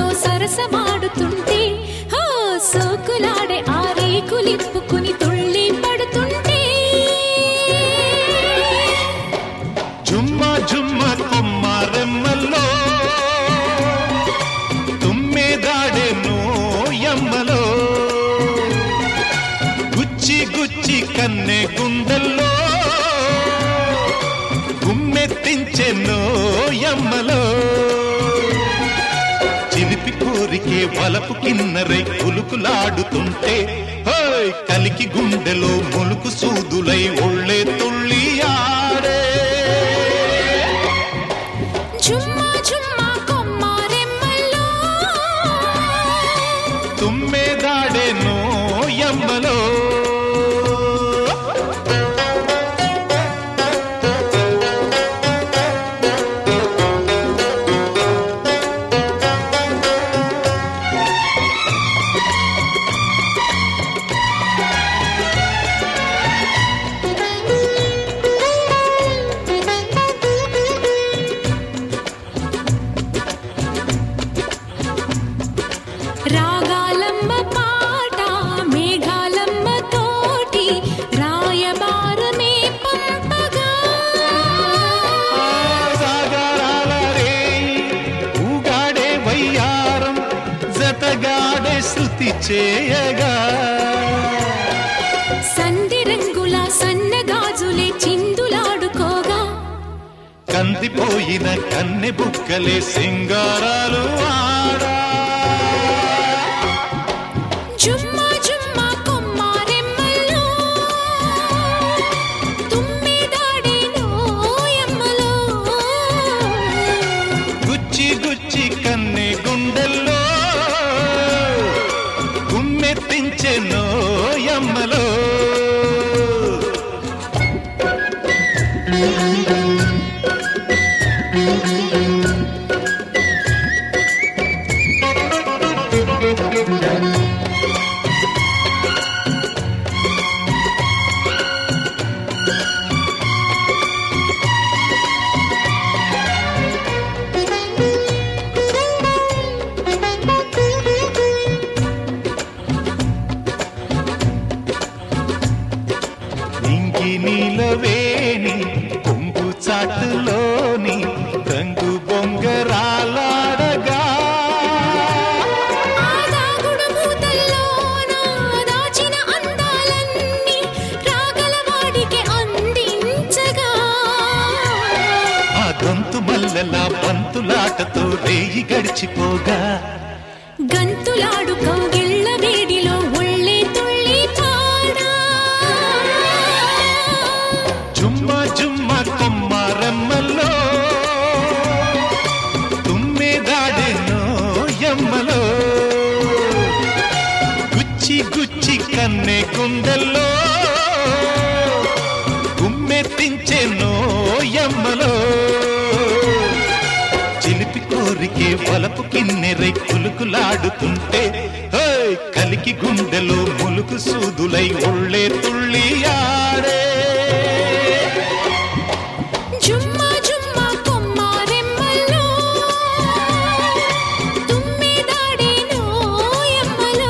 పువ్వుతో సరసమాడుతుంటే హో సోకులాడే ఆ రేకులిప్పుకుని తుళ్ళి పడుతుంటే జుమ్మ జుమ్మ కుమ్మారెమ్మల్లో తుమ్మెదాడే నోయమ్మలో గుచ్చి గుచ్చి కన్నె గుండెల్లో గుమ్మెత్తించే నోయమ్మలో చిలిపి కోరికే వలపు కిన్నరై ఉలుకులాడుతుంటే హోయ్ కలికి గుండెలో ములుకు సూదులై ఒళ్ళే తుళ్ళి ఆడే జుమ్మా జుమ్మా కొమ్మారెమ్మల్లో తుమ్మెదాడే నోయమ్మలో రాగాలమ్మ పాట మేఘాలమ్మ తోటి రాయబారమే పంపగా సాగరాల రేయి, ఊగాడే వయ్యారం జతగాడే శృతి చేయగా సంధి రంగుల సన్నగాజులే చిందులాడుకోగా కందిపోయిన కన్నె బుక్కలే సింగారాలు ఆడా జుమ్మా జుమ్మా కొమ్మారెమ్మల్లో తుమ్మిదాడే నోయమ్మలో గుచ్చి గుచ్చి కన్నె గుండెల్లో గుమ్మెత్తించే నోయమ్మలో నింగి నీలవేణి కొంగు చాటులోని రంగు బొంగరాలాడగా ఆ దాగుడు మూతల్లోన దాచిన అందాలన్నీ రాగలవాడికి అందించగా ఆ గొంతు మల్లెల బంతులాటతో రేయి గడిచిపోగా గంతులాడు కౌగిళ్ళ వేడిలో ఒళ్ళే తుళ్ళి పాడా జుమ్మ జుమ్మ కొమ్మారమ్మలో తుమ్మెదాడెనో యమ్మలో గుచ్చి గుచ్చి కన్నె గుండెల్లో గుమ్మెత్తించెనో యమ్మలో చిలిపి కోరికే వలపు కిన్నెరై కులుకులాడుతుంటే హోయ్ కలికి గుండెలో ములుకు సూదులై ఒళ్ళే తుళ్ళి ఆడే జుమ్మా జుమ్మా కొమ్మారెమ్మల్లో తుమ్మిదాడే నోయమ్మలో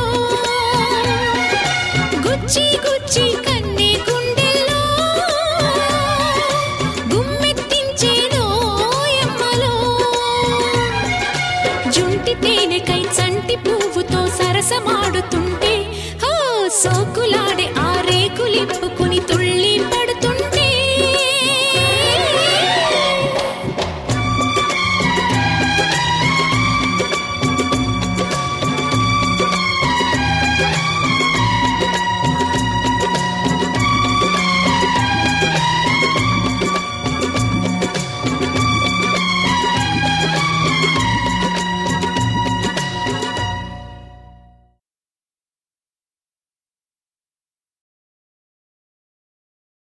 గుచ్చి గుచ్చి కన్నె గుండెల్లో గుమ్మెత్తించే నోయమ్మలో జుంటి తేనెకై చంటి పువ్వుతో సరసమాడుతుంటే హో సోకులాడే